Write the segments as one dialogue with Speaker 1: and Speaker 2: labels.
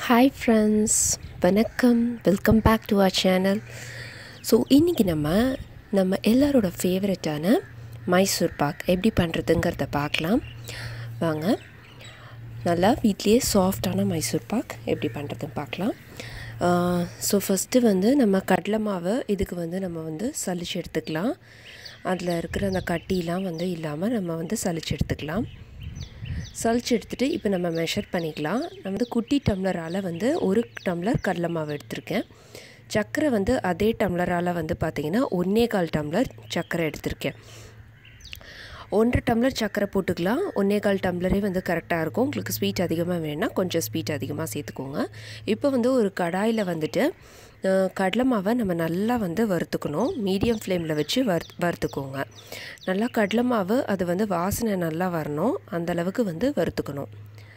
Speaker 1: hi friends வணக்கம் welcome back to our channel so இன்றைக்கி நம்ம நம்ம எல்லாரோட ஃபேவரட்டான மைசூர் பாக் எப்படி பண்ணுறதுங்கிறத பார்க்கலாம் வாங்க நல்லா வீட்லேயே சாஃப்டான மைசூர் பாக் எப்படி பண்ணுறதுன்னு பார்க்கலாம் ஸோ ஃபஸ்ட்டு வந்து நம்ம கடலை மாவை இதுக்கு வந்து நம்ம வந்து சலிச்சு எடுத்துக்கலாம் அதில் இருக்கிற அந்த கட்டிலாம் வந்து இல்லாமல் நம்ம வந்து சலிச்சு எடுத்துக்கலாம் சலிச்சு எடுத்துகிட்டு இப்போ நம்ம மெஷர் பண்ணிக்கலாம் நான் வந்து குட்டி டம்ளரால் வந்து ஒரு டம்ளர் கடலை மாவு எடுத்திருக்கேன் சர்க்கரை வந்து அதே டம்ளரால் வந்து பார்த்திங்கன்னா ஒன்றே கால் டம்ளர் சர்க்கரை எடுத்திருக்கேன் ஒன்றரை டம்ளர் சர்க்கரை போட்டுக்கலாம் ஒன்றே கால் டம்ளரே வந்து கரெக்டாக இருக்கும் உங்களுக்கு ஸ்வீட் அதிகமாக வேணால் கொஞ்சம் ஸ்வீட் அதிகமாக சேர்த்துக்கோங்க இப்போ வந்து ஒரு கடாயில் வந்துட்டு கடலை மாவை நம்ம நல்லா வந்து வறுத்துக்கணும் மீடியம் ஃப்ளேமில் வச்சு வறு வறுத்துக்கோங்க நல்லா கடலை மாவு அது வந்து வாசனை நல்லா வரணும் அந்தளவுக்கு வந்து வறுத்துக்கணும்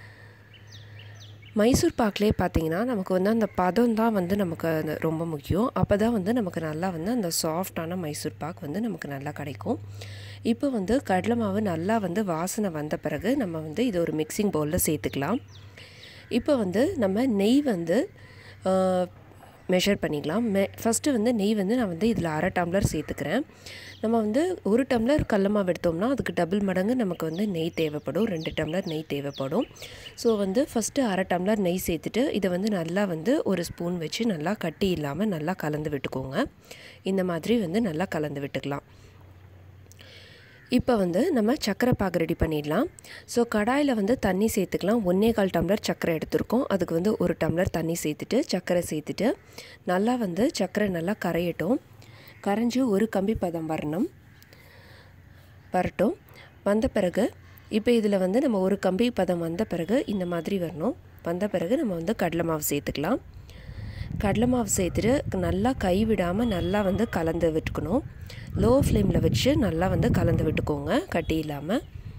Speaker 1: மைசூர் பாக்லேயே பார்த்தீங்கன்னா நமக்கு வந்து அந்த பதம் தான் வந்து நமக்கு அந்த ரொம்ப முக்கியம் அப்போ தான் வந்து நமக்கு நல்லா வந்து அந்த சாஃப்டான மைசூர் பாக் வந்து நமக்கு நல்லா கிடைக்கும் இப்போ வந்து கடலை மாவு நல்லா வந்து வாசனை வந்த பிறகு நம்ம வந்து இது ஒரு மிக்சிங் பவுலில் சேர்த்துக்கலாம் இப்போ வந்து நம்ம நெய் வந்து மெஷர் பண்ணிக்கலாம் மெ ஃபஸ்ட்டு வந்து நெய் வந்து நான் வந்து இதில் அரை டம்ளர் சேர்த்துக்கிறேன் நம்ம வந்து ஒரு டம்ளர் கடல மாவு எடுத்தோம்னா அதுக்கு டபுள் மடங்கு நமக்கு வந்து நெய் தேவைப்படும் ரெண்டு டம்ளர் நெய் தேவைப்படும் ஸோ வந்து ஃபஸ்ட்டு அரை டம்ளர் நெய் சேர்த்துட்டு இதை வந்து நல்லா வந்து ஒரு ஸ்பூன் வச்சு நல்லா கட்டி இல்லாமல் நல்லா கலந்து விட்டுக்கோங்க இந்த மாதிரி வந்து நல்லா கலந்து விட்டுக்கலாம் இப்போ வந்து நம்ம சர்க்கரை பாகு ரெடி பண்ணிடலாம் ஸோ கடாயில் வந்து தண்ணி சேர்த்துக்கலாம் ஒன்றே கால் டம்ளர் சர்க்கரை எடுத்திருக்கோம் அதுக்கு வந்து ஒரு டம்ளர் தண்ணி சேர்த்துட்டு சர்க்கரை சேர்த்துட்டு நல்லா வந்து சர்க்கரை நல்லா கரையட்டும் கரைஞ்சி ஒரு கம்பி பதம் வரணும் வரட்டும் வந்த பிறகு இப்போ இதில் வந்து நம்ம ஒரு கம்பி பதம் வந்த பிறகு இந்த மாதிரி வரணும் வந்த பிறகு நம்ம வந்து கடலை மாவு சேர்த்துக்கலாம் கடலை மாவு சேர்த்துட்டு நல்லா கை விடாமல் நல்லா வந்து கலந்து விட்டுக்கணும் லோ ஃப்ளேமில் வச்சு நல்லா வந்து கலந்து விட்டுக்கோங்க கட்டி இல்லாமல்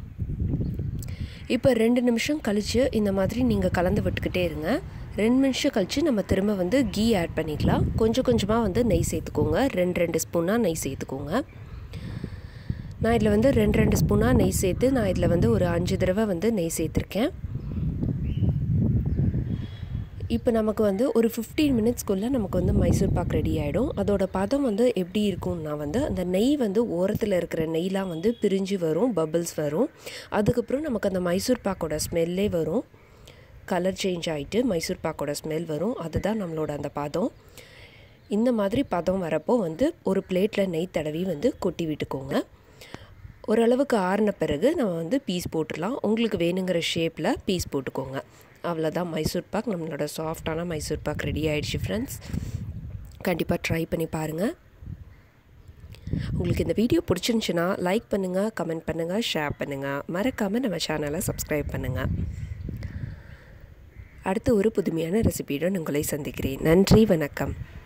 Speaker 1: இப்போ ரெண்டு நிமிஷம் கழித்து இந்த மாதிரி நீங்கள் கலந்து விட்டுக்கிட்டே இருங்க ரெண்டு நிமிஷம் கழித்து நம்ம திரும்ப வந்து கீ ஆட் பண்ணிக்கலாம் கொஞ்சம் கொஞ்சமாக வந்து நெய் சேர்த்துக்கோங்க ரெண்டு ரெண்டு ஸ்பூனாக நெய் சேர்த்துக்கோங்க நான் இதில் வந்து ரெண்டு ரெண்டு ஸ்பூனாக நெய் சேர்த்து நான் இதில் வந்து ஒரு அஞ்சு தடவை வந்து நெய் சேர்த்துருக்கேன் இப்போ நமக்கு வந்து ஒரு ஃபிஃப்டீன் மினிட்ஸ்க்குள்ளே நமக்கு வந்து மைசூர் பாக் ரெடி ஆகிடும் அதோட பதம் வந்து எப்படி இருக்கும்னா வந்து அந்த நெய் வந்து ஓரத்தில் இருக்கிற நெய்லாம் வந்து பிரிஞ்சு வரும் பபிள்ஸ் வரும் அதுக்கப்புறம் நமக்கு அந்த மைசூர் பாக்கோட ஸ்மெல்லே வரும் கலர் சேஞ்ச் ஆகிட்டு மைசூர் பாக்கோட ஸ்மெல் வரும் அதுதான் நம்மளோட அந்த பதம் இந்த மாதிரி பதம் வரப்போ வந்து ஒரு பிளேட்டில் நெய் தடவி வந்து கொட்டி விட்டுக்கோங்க ஓரளவுக்கு ஆறின பிறகு நம்ம வந்து பீஸ் போட்டுடலாம் உங்களுக்கு வேணுங்கிற ஷேப்பில் பீஸ் போட்டுக்கோங்க அவ்வளோதான் மைசூர் பாக் நம்மளோட சாஃப்டான மைசூர் பாக் ரெடி ஆகிடுச்சு ஃப்ரெண்ட்ஸ் கண்டிப்பாக ட்ரை பண்ணி பாருங்கள் உங்களுக்கு இந்த வீடியோ பிடிச்சிருந்துச்சுன்னா லைக் பண்ணுங்கள் கமெண்ட் பண்ணுங்கள் ஷேர் பண்ணுங்கள் மறக்காமல் நம்ம சேனலை சப்ஸ்கிரைப் பண்ணுங்கள் அடுத்து ஒரு புதுமையான ரெசிபியுடன் உங்களை சந்திக்கிறேன் நன்றி வணக்கம்